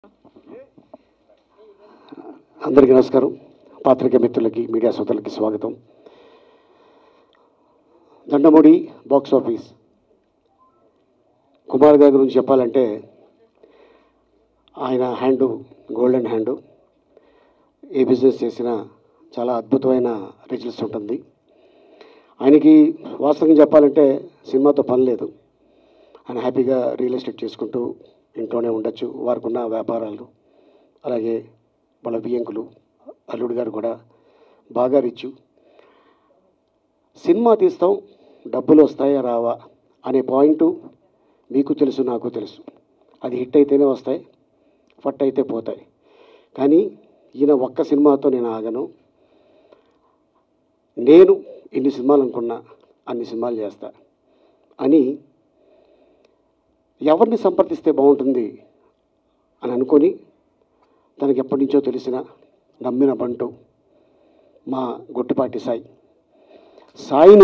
అందరికీ నమస్కారం పాత్రిక మిత్రులకి మీడియా సోదరులకి స్వాగతం దండముడి బాక్స్ ఆఫీస్ కుమార్ గారి గురించి చెప్పాలంటే ఆయన హ్యాండు గోల్డెన్ హ్యాండు ఏ బిజినెస్ చేసినా చాలా అద్భుతమైన రిజల్ట్స్ ఉంటుంది ఆయనకి వాస్తవంగా చెప్పాలంటే సినిమాతో పని లేదు ఆయన హ్యాపీగా రియల్ ఎస్టేట్ చేసుకుంటూ ఇంట్లోనే ఉండొచ్చు వారికి ఉన్న వ్యాపారాలు అలాగే వాళ్ళ బియ్యంకులు అల్లుడు గారు కూడా బాగా రిచ్చు సినిమా తీస్తాం డబ్బులు వస్తాయా రావా అనే పాయింట్ మీకు తెలుసు నాకు తెలుసు అది హిట్ అయితేనే వస్తాయి ఫట్ అయితే పోతాయి కానీ ఈయన ఒక్క సినిమాతో నేను ఆగను నేను ఎన్ని సినిమాలు అనుకున్నా అన్ని సినిమాలు చేస్తా అని ఎవరిని సంప్రదిస్తే బాగుంటుంది అని అనుకొని తనకి ఎప్పటి నుంచో తెలిసిన నమ్మిన బంటు మా గొట్టిపాటి సాయి సాయిని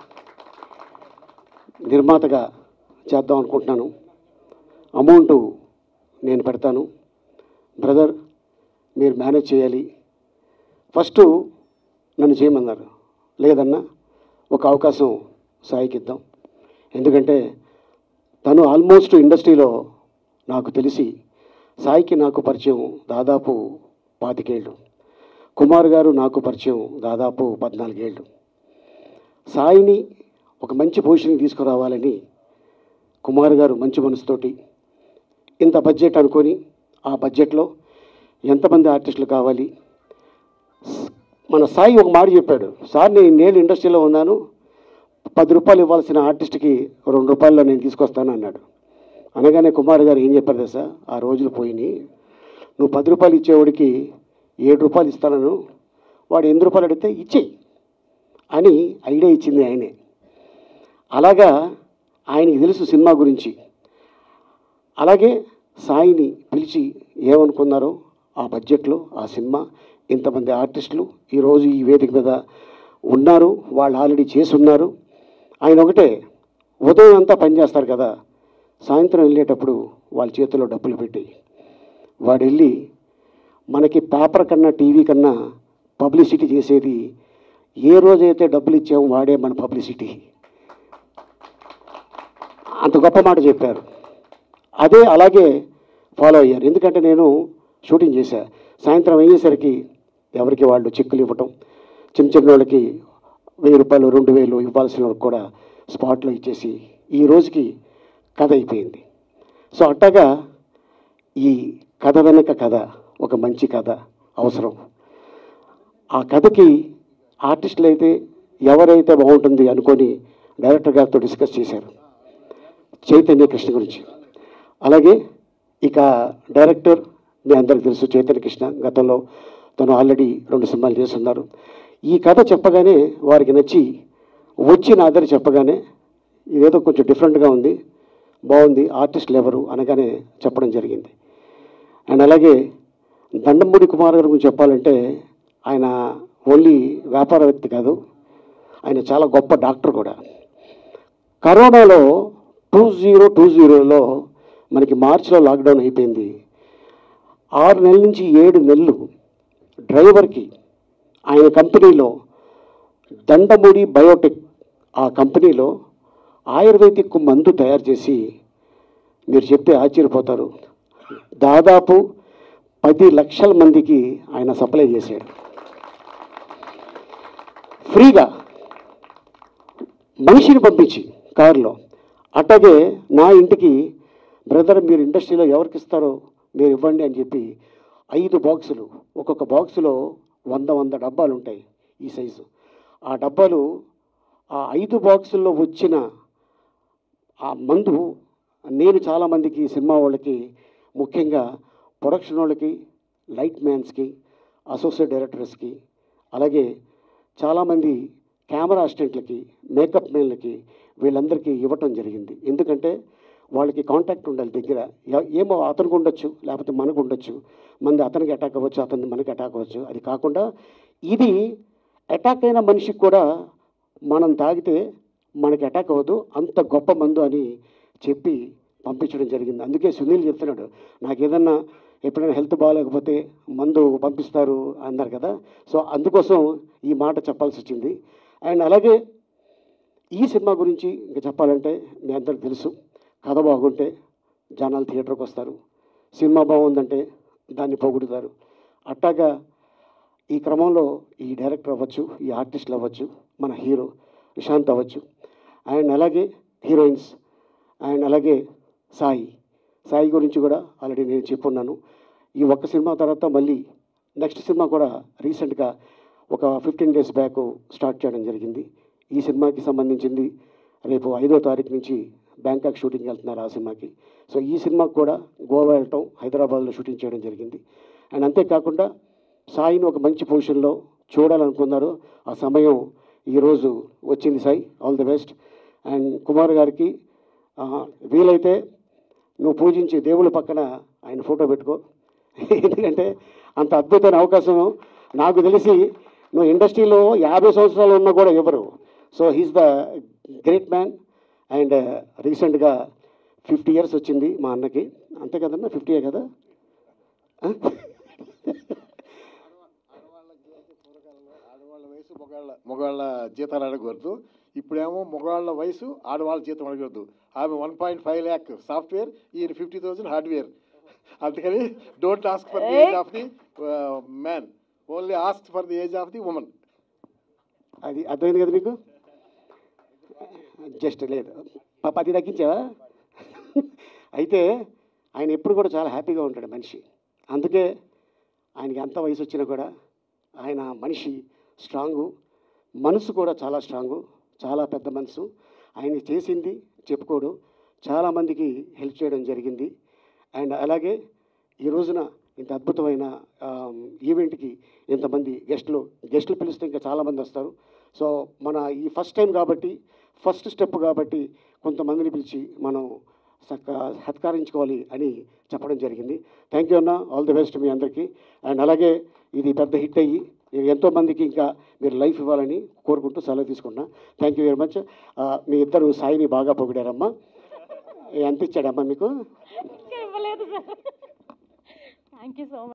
నిర్మాతగా చేద్దాం అనుకుంటున్నాను అమౌంట్ నేను పెడతాను బ్రదర్ మీరు మేనేజ్ చేయాలి ఫస్ట్ నన్ను చేయమన్నారు లేదన్నా ఒక అవకాశం సాయికి ఇద్దాం ఎందుకంటే తను ఆల్మోస్ట్ ఇండస్ట్రీలో నాకు తెలిసి సాయికి నాకు పరిచయం దాదాపు పాతికేళ్ళు కుమార్ గారు నాకు పరిచయం దాదాపు పద్నాలుగేళ్ళు సాయిని ఒక మంచి పొజిషన్కి తీసుకురావాలని కుమార్ గారు మంచి మనసుతోటి ఇంత బడ్జెట్ అనుకొని ఆ బడ్జెట్లో ఎంతమంది ఆర్టిస్టులు కావాలి మన సాయి ఒక మాట చెప్పాడు సార్ నేను ఇన్నేళ్ళు ఇండస్ట్రీలో ఉన్నాను పది రూపాయలు ఇవ్వాల్సిన ఆర్టిస్ట్కి రెండు రూపాయల్లో నేను తీసుకొస్తాను అన్నాడు అనగానే కుమార్ గారు ఏం చెప్పారు తెలుసా ఆ రోజులు పోయినాయి నువ్వు పది రూపాయలు ఇచ్చేవాడికి ఏడు రూపాయలు ఇస్తాను వాడు ఎనిమిది రూపాయలు అడిగితే ఇచ్చేయి అని ఐడియా ఇచ్చింది ఆయనే అలాగా ఆయనకి తెలుసు సినిమా గురించి అలాగే సాయిని పిలిచి ఏమనుకున్నారో ఆ బడ్జెట్లో ఆ సినిమా ఇంతమంది ఆర్టిస్టులు ఈరోజు ఈ వేదిక మీద ఉన్నారు వాళ్ళు ఆల్రెడీ చేసి ఉన్నారు ఆయన ఒకటే ఉదయం అంతా పనిచేస్తారు కదా సాయంత్రం వెళ్ళేటప్పుడు వాళ్ళ చేతిలో డబ్బులు పెట్టి వాడు వెళ్ళి మనకి పేపర్ కన్నా టీవీ కన్నా పబ్లిసిటీ చేసేది ఏ రోజైతే డబ్బులు ఇచ్చామో వాడే మన పబ్లిసిటీ అంత గొప్ప మాట చెప్పారు అదే అలాగే ఫాలో అయ్యారు ఎందుకంటే నేను షూటింగ్ చేశా సాయంత్రం అయ్యేసరికి ఎవరికి వాళ్ళు చెక్కులు ఇవ్వటం చిన్న చిన్న వాళ్ళకి వెయ్యి రూపాయలు రెండు వేలు ఇవ్వాల్సిన వాళ్ళకి కూడా స్పాట్లో ఇచ్చేసి ఈ రోజుకి కథ అయిపోయింది సో అట్టగా ఈ కథ వెనక కథ ఒక మంచి కథ అవసరం ఆ కథకి ఆర్టిస్టులు అయితే ఎవరైతే బాగుంటుంది అనుకొని డైరెక్టర్ గారితో డిస్కస్ చేశారు చైతన్య కృష్ణ గురించి అలాగే ఇక డైరెక్టర్ మీ అందరికి తెలుసు చైతన్య కృష్ణ గతంలో తను ఆల్రెడీ రెండు సినిమాలు చేస్తున్నారు ఈ కథ చెప్పగానే వారికి నచ్చి వచ్చి నా దగ్గర చెప్పగానే ఇదేదో కొంచెం డిఫరెంట్గా ఉంది బాగుంది ఆర్టిస్టులు ఎవరు అనగానే చెప్పడం జరిగింది అండ్ అలాగే దండంబూడి కుమార్ గారి గురించి చెప్పాలంటే ఆయన ఓన్లీ వ్యాపార వ్యక్తి కాదు ఆయన చాలా గొప్ప డాక్టర్ కూడా కరోనాలో టూ జీరో టూ జీరోలో మనకి మార్చిలో లాక్డౌన్ అయిపోయింది ఆరు నెలల నుంచి ఏడు నెలలు డ్రైవర్కి ఆయన కంపెనీలో దండముడి బయోటెక్ ఆ కంపెనీలో ఆయుర్వేదిక్ మందు తయారు చేసి మీరు చెప్తే ఆశ్చర్యపోతారు దాదాపు పది లక్షల మందికి ఆయన సప్లై చేశాడు ఫ్రీగా మనిషిని పంపించి కారులో అట్లాగే నా ఇంటికి బ్రదర్ మీరు ఇండస్ట్రీలో ఎవరికి ఇస్తారో మీరు ఇవ్వండి అని చెప్పి ఐదు బాక్సులు ఒక్కొక్క బాక్సులో వంద వంద డబ్బాలు ఉంటాయి ఈ సైజు ఆ డబ్బాలు ఆ ఐదు బాక్సుల్లో వచ్చిన ఆ మందు నేను చాలామందికి సినిమా వాళ్ళకి ముఖ్యంగా ప్రొడక్షన్ వాళ్ళకి లైట్ మ్యాన్స్కి అసోసియేట్ డైరెక్టర్స్కి అలాగే చాలామంది కెమెరా అసిస్టెంట్లకి మేకప్ మెన్లకి వీళ్ళందరికీ ఇవ్వటం జరిగింది ఎందుకంటే వాళ్ళకి కాంటాక్ట్ ఉండాలి దగ్గర ఎ- ఏమో అతనికి ఉండొచ్చు లేకపోతే మనకు ఉండొచ్చు మంది అతనికి అటాక్ అవ్వచ్చు అతని మనకి అటాక్ అవ్వచ్చు అది కాకుండా ఇది అటాక్ అయిన మనిషికి కూడా మనం తాగితే మనకి అటాక్ అవ్వదు అంత గొప్ప మందు అని చెప్పి పంపించడం జరిగింది అందుకే సునీల్ చెప్తున్నాడు నాకు ఏదన్నా ఎప్పుడైనా హెల్త్ బాగాలేకపోతే మందు పంపిస్తారు అన్నారు కదా సో అందుకోసం ఈ మాట చెప్పాల్సి వచ్చింది అండ్ అలాగే ఈ సినిమా గురించి ఇంకా చెప్పాలంటే మీ అందరికి తెలుసు కథ బాగుంటే జనాలు థియేటర్కి వస్తారు సినిమా బాగుందంటే దాన్ని పొగుడుతారు అట్టాగా ఈ క్రమంలో ఈ డైరెక్టర్ అవ్వచ్చు ఈ ఆర్టిస్టులు అవ్వచ్చు మన హీరో విశాంత్ అవ్వచ్చు అండ్ అలాగే హీరోయిన్స్ అండ్ అలాగే సాయి సాయి గురించి కూడా ఆల్రెడీ నేను చెప్పున్నాను ఈ ఒక్క సినిమా తర్వాత మళ్ళీ నెక్స్ట్ సినిమా కూడా రీసెంట్గా ఒక ఫిఫ్టీన్ డేస్ బ్యాక్ స్టార్ట్ చేయడం జరిగింది ఈ సినిమాకి సంబంధించింది రేపు ఐదో తారీఖు నుంచి బ్యాంకాక్ షూటింగ్ వెళ్తున్నారు ఆ సినిమాకి సో ఈ సినిమాకి కూడా గోవా వెళ్ళటం హైదరాబాద్లో షూటింగ్ చేయడం జరిగింది అండ్ అంతేకాకుండా సాయిని ఒక మంచి పొజిషన్లో చూడాలనుకున్నారు ఆ సమయం ఈరోజు వచ్చింది Sai all the best and Kumar గారికి ఆ, వీలైతే నువ్వు పూజించే దేవుళ్ళ పక్కన ఆయన ఫోటో పెట్టుకో ఎందుకంటే అంత అద్భుతమైన అవకాశం నాకు తెలిసి నువ్వు ఇండస్ట్రీలో యాభై సంవత్సరాలు ఉన్నా కూడా ఎవరు so he's the great man and రీసెంట్గా ఫిఫ్టీ ఇయర్స్ వచ్చింది మా అన్నకి అంతే కదన్నా ఫిఫ్టీయే కదా ఆ? ఆడవాళ్ళ వయసు మగవాళ్ళ మగవాళ్ళ జీతాలు అడగకూడదు ఇప్పుడేమో మగవాళ్ళ వయసు ఆడవాళ్ళ జీతం అడగకూడదు ఆమె one point five lakh software ఈయన ఫిఫ్టీ థౌసండ్ హార్డ్వేర్ అందుకని don't ask for the age of the man only ask for the age of the woman అది అర్థమైంది కదా మీకు జస్ట్ లేదు ప- పది తగ్గించావా అయితే ఆయన ఎప్పుడు కూడా చాలా హ్యాపీగా ఉంటాడు మనిషి అందుకే ఆయనకి ఎంత వయసు వచ్చినా కూడా ఆయన మనిషి స్ట్రాంగు మనసు కూడా చాలా స్ట్రాంగు చాలా పెద్ద మనసు ఆయన చేసింది చెప్పుకోడు చాలామందికి హెల్ప్ చేయడం జరిగింది అండ్ అలాగే ఈ రోజున ఇంత అద్భుతమైన ఆమ్, ఈవెంట్కి ఇంతమంది గెస్టులు గెస్టులు పిలిస్తే ఇంకా చాలామంది వస్తారు సో మన ఈ ఫస్ట్ టైం కాబట్టి ఫస్ట్ స్టెప్ కాబట్టి కొంతమందిని పిలిచి మనం చక్క సత్కరించుకోవాలి అని చెప్పడం జరిగింది థ్యాంక్ యూ అన్న ఆల్ ది బెస్ట్ మీ అందరికీ అండ్ అలాగే ఇది పెద్ద హిట్ అయ్యి ఎంతోమందికి ఇంకా మీరు లైఫ్ ఇవ్వాలని కోరుకుంటూ సెలవు తీసుకున్నా థ్యాంక్ యూ వెరీ మచ్ మీ ఇద్దరు సాయిని బాగా పొగిడారమ్మా ఎంత ఇచ్చాడమ్మా మీకు ఇంకా ఇవ్వలేదు sir thank you so much